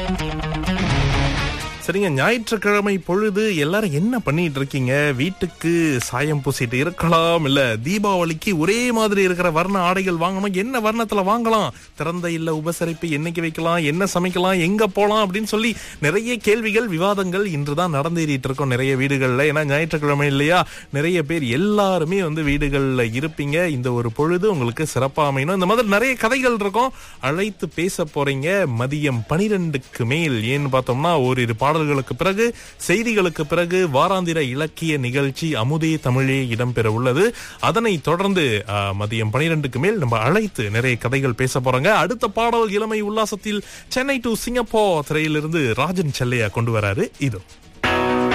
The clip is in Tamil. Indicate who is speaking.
Speaker 1: சரிங்க ஞாயிற்றுக்கிழமை பொழுது எல்லாரும் என்ன பண்ணிட்டு இருக்கீங்க வீட்டுக்கு சாயம் பூசிட்டு இருக்கலாம் இல்ல தீபாவளிக்கு ஒரே மாதிரி இருக்கிற வர்ண ஆடைகள் வாங்கணும் என்ன வர்ணத்துல வாங்கலாம் திறந்த இல்ல உபசரிப்பு என்னைக்கு வைக்கலாம் என்ன சமைக்கலாம் எங்க போலாம் அப்படின்னு சொல்லி நிறைய கேள்விகள் விவாதங்கள் இன்றுதான் நடந்தேறிட்டு இருக்கோம் நிறைய வீடுகள்ல ஏன்னா ஞாயிற்றுக்கிழமை இல்லையா நிறைய பேர் எல்லாருமே வந்து வீடுகள்ல இருப்பீங்க இந்த ஒரு பொழுது உங்களுக்கு சிறப்பா அமையணும் இந்த மாதிரி நிறைய கதைகள் இருக்கும் அழைத்து பேச போறீங்க மதியம் பனிரெண்டுக்கு மேல் ஏன்னு பார்த்தோம்னா ஓரிரு பாடல்களுக்கு பிறகு செய்திகளுக்கு பிறகு வாராந்திர இலக்கிய நிகழ்ச்சி அமுதே தமிழே இடம்பெற உள்ளது அதனை தொடர்ந்து ஆ, மதியம் பனிரெண்டுக்கு மேல் நம்ம அழைத்து நிறைய கதைகள் பேச போறாங்க அடுத்த பாடல் இளமை உல்லாசத்தில் சென்னை டு சிங்கப்பூர் திரையிலிருந்து ராஜன் செல்லையா கொண்டு வராரு இதோ